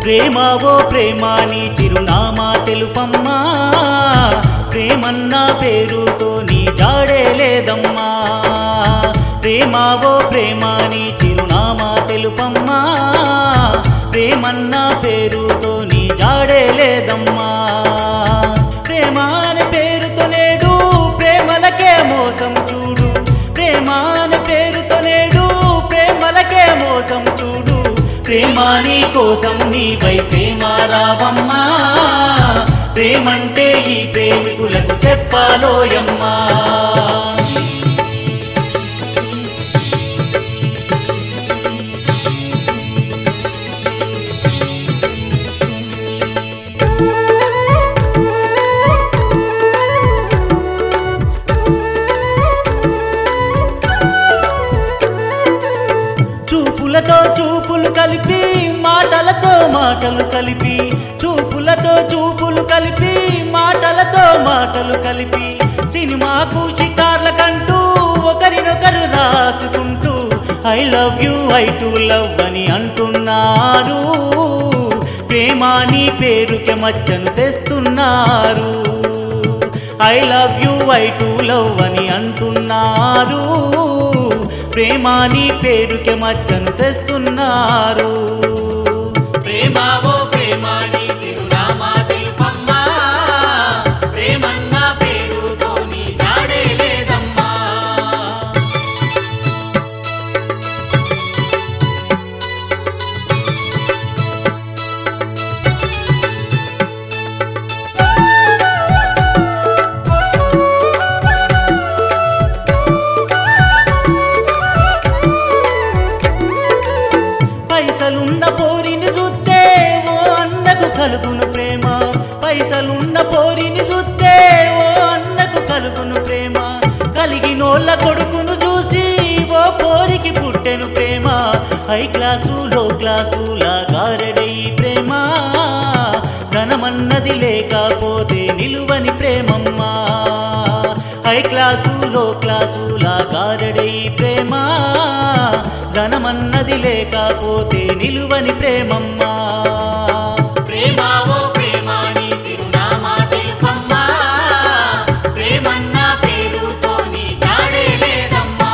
ప్రేమ ఓ ప్రేమ నీ చిరునామా తెలుపమ్మా ప్రేమన్న పేరుతో నీ జాడే లేదమ్మా ప్రేమ ఓ ప్రేమ నీ చిరునామా తెలుపమ్మా ప్రేమన్న పేరుతో నీ జాడే లేదమ్మా ప్రేమ అనే పేరుతో నేడు ప్రేమలకే మోసం చూడు ప్రేమ అనే పేరుతో నేడు ప్రేమలకే మోసం చూడు ప్రేమ నీ కోసం నీపై ప్రేమ రావమ్మా ప్రేమంటే ఈ ప్రేమికులకు చెప్పాలోయమ్మా చూపులతో చూపులు కలిపి మాటలతో మాటలు కలిపి చూపులతో చూపులు కలిపి మాటలతో మాటలు కలిపి సినిమాకు షికార్ల కంటూ ఒకరినొకరు రాసుకుంటూ I love you I too love అని అంటున్నారు ప్రేమాని పేరుకి మచ్చను తెస్తున్నారు I love you I too love అని అంటున్నారు ప్రేమాని పేరుకి మచ్చను తెస్తున్నారు ప్రేమ ఓ ప్రేమ నీ చిరునామా తెలుపమ్మా ప్రేమన్న పేరుతో నీ జాడే లేదమ్మా పైసలున్న పోరిని చూస్తే ఓ అన్నకు కలుగును ప్రేమ పైసలున్న పోరిని చూస్తే ఓ అన్నకు కలుగును ప్రేమ కలిగినోళ్ళ కొడుకును చూసి ఓ పోరికి పుట్టెను ప్రేమ హై క్లాసు లో క్లాసు లాగారడై ప్రేమ ధనమన్నది లేకపోతే నిలువని ప్రేమమ్మా హై క్లాసు లో క్లాసు లాగారడై ప్రేమ ధనమన్నది లేకపోతే నిలువని ప్రేమమ్మా ప్రేమ ఓ ప్రేమ నీ చిరునామా తెలుపమ్మా ప్రేమన్న పేరుతో నీ జాడే లేదమ్మా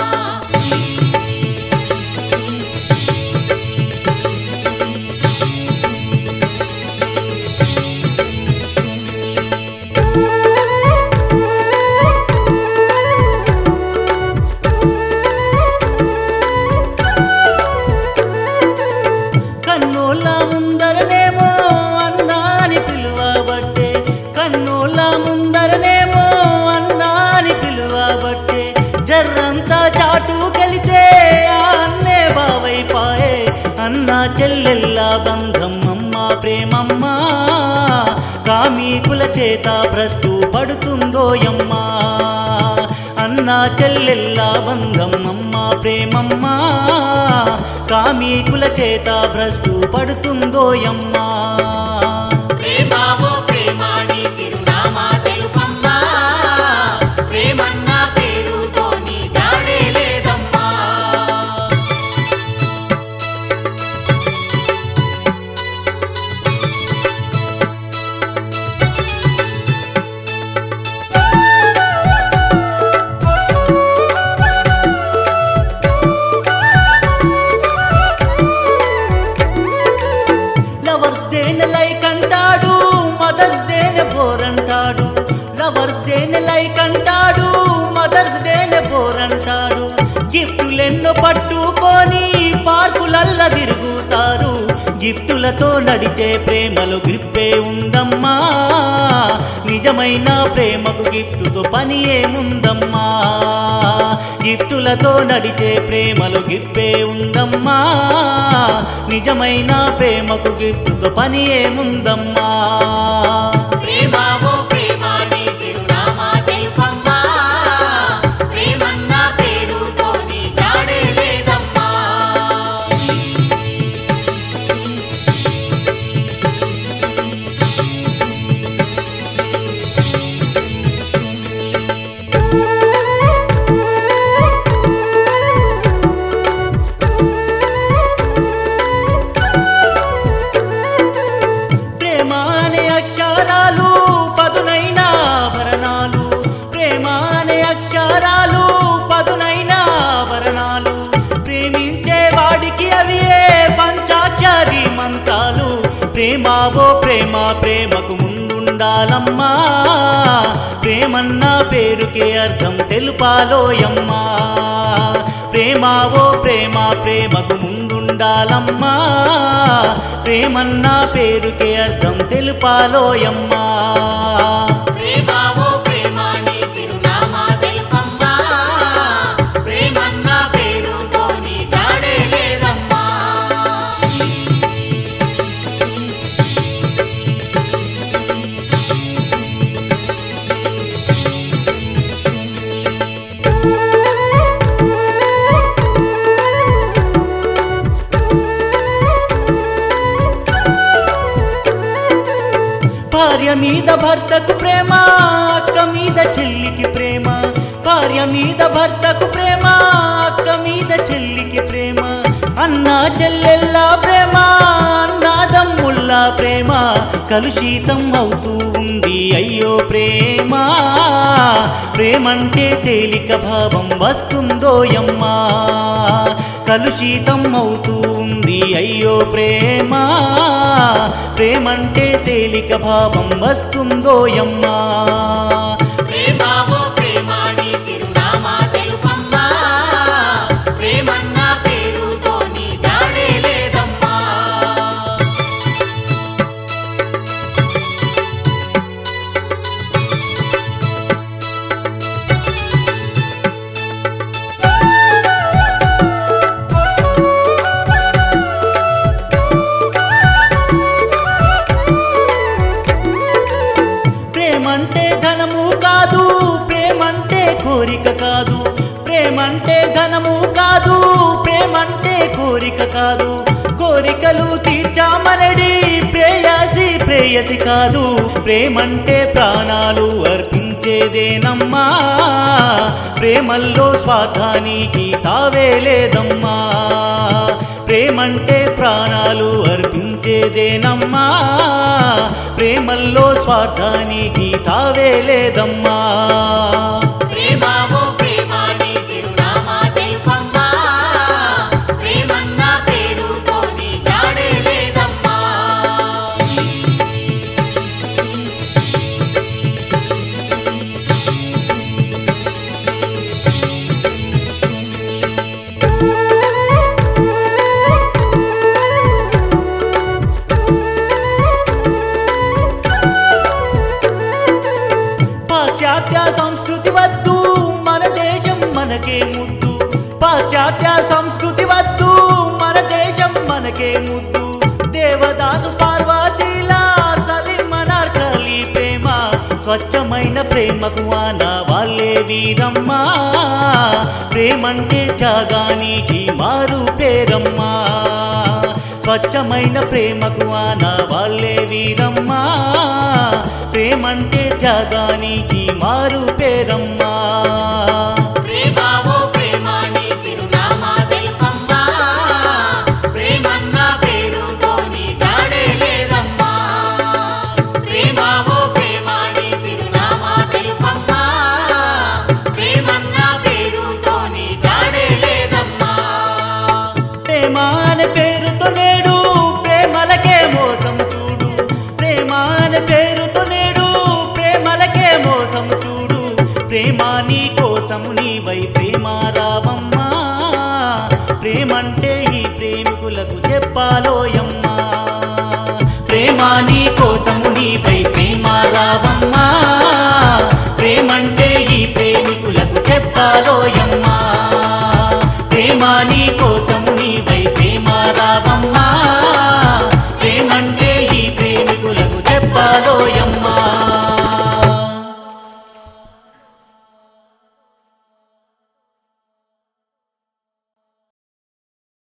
కన్నోళ్ళ ముందరనేమో అన్నాని పిలువబట్టే కన్నోళ్ళ ముందరనేమో అన్నాని పిలువబట్టే జర్రంతా చాటు కలితే ఆ అన్నే బావైపాయే అన్న చెల్లెల్ల బంధం అమ్మ ప్రేమమ్మ కామీకుల చేత భ్రష్టు పడుతుందోయమ్మా అన్న చెల్లెల్ల బంధం అమ్మ ప్రేమమ్మ కామీకుల చేత భ్రష్టు పడుతుందోయమ్మా ప్రేమ ఓ ప్రేమ నీ చిరునామా తెలుపమ్మా ప్రేమన్న పేరుతో నీ జాడే లేదమ్మా లవర్స్ డేన్ లైక్ అంటాడు మదర్స్ డేన్ బోర్ అంటాడు లవర్స్ డేన్ లైక్ అంటాడు మదర్స్ డేన్ బోర్ అంటాడు గిఫ్టులెన్నో పట్టుకొని పార్కులల్ల తిరుగుతారు గిఫ్టులతో నడిచే ప్రేమలో గ్రిప్పే ఉందమ్మా నిజమైన ప్రేమకు గిఫ్టుతో పని ఏముందమ్మా గిఫ్టులతో నడిచే ప్రేమలో గిఫ్టే ఉందమ్మా నిజమైన ప్రేమకు గిఫ్టుతో పని ఏముందమ్మా ప్రేమ ఓ ప్రేమ నీ చిరునామా తెలుపమ్మా ప్రేమన్న పేరుతో నీ జాడే లేదమ్మా ప్రేమ ఓ ప్రేమ ప్రేమకు ముందుండాలమ్మా ప్రేమన్న పేరుకే అర్థం తెలుపాలోయమ్మా ప్రేమ ఓ ప్రేమ ప్రేమకు ముందుండాలమ్మా ప్రేమన్న పేరుకే అర్థం తెలుపాలోయమ్మా ప్రేమ ఓ ప్రేమ నీ చిరునామా తెలుపమ్మా ప్రేమన్న పేరుతోని జాడే లేదమ్మా భార్య మీద భర్తకు ప్రేమ అక్క మీద చెల్లికి ప్రేమ భార్య మీద భర్తకు ప్రేమ అక్క మీద చెల్లికి ప్రేమ అన్నా చెల్లెల్లా ప్రేమ అన్నాదమ్ముల్లా ప్రేమ కలుషితం అవుతూ ఉంది అయ్యో ప్రేమ ప్రేమంటే తేలిక భావం వస్తుందోయమ్మా కలుషితం అవుతూ ఉంది అయ్యో ప్రేమ ప్రేమంటే తేలిక భావం వస్తుందోయమ్మా ప్రేమ ఓ ప్రేమ నీ చిరునామా తెలుపమ్మా ప్రేమన్న పేరుతోని జాడే లేదమ్మా ప్రేమంటే ధనము కాదు ప్రేమంటే కోరిక కాదు ప్రేమంటే ధనము కాదు ప్రేమంటే కోరిక కాదు కోరికలు తీర్చామనడి ప్రేయసి ప్రేయసి కాదు ప్రేమంటే ప్రాణాలు అర్పించేదేనమ్మా ప్రేమల్లో స్వార్థానికి తావే లేదమ్మా ప్రేమంటే ప్రాణాలు అర్పించేదేనమ్మా ప్రేమల్లో స్వార్థానికి తావే లేదమ్మా ప్రేమ ఓ ప్రేమ నీ చిరునామా తెలుపమ్మా ప్రేమన్న పేరుతోని జాడే లేదమ్మా పాశ్చాత్య సంస్కృతి వద్దు మన దేశం మనకే ముద్దు పాశ్చాత్య సంస్కృతి వద్దు మన దేశం మనకే ముద్దు దేవదాసు పార్వతీలా సలిమనార్కలి ప్రేమ స్వచ్ఛమైన ప్రేమకు ఆన వాళ్ళే వీరమ్మా ప్రేమంటే త్యాగానికి మారు పేరమ్మా స్వచ్ఛమైన ప్రేమకు ఆన వాళ్ళే వీరమ్మా ప్రేమంటే త్యాగానికి మారు పేరమ్మా ప్రేమ ఓ ప్రేమ నీ చిరునామా తెలుపమ్మా ప్రేమన్న పేరుతోని జాడే లేదమ్మా ప్రేమ ఓ ప్రేమ నీ చిరునామా తెలుపమ్మా ప్రేమన్న పేరుతోని జాడే లేదమ్మా ప్రేమ అనే పేరుతో నేడు ప్రేమలకే మోసం చూడు ప్రేమ అనే పేరుతో నేడు ప్రేమలకే మోసం చూడు ప్రేమ నీ కోసము నీవై ప్రేమ రావమ్మా ప్రేమంటే ఈ ప్రేమికులకు చెప్పాలోయమ్మా ప్రేమ నీ కోసము నీవై ప్రేమ రావమ్మా ప్రేమంటే ఈ ప్రేమికులకు చెప్పాలోయమ్మా ప్రేమ నీ కోసము నీవై ప్రేమ రావమ్మా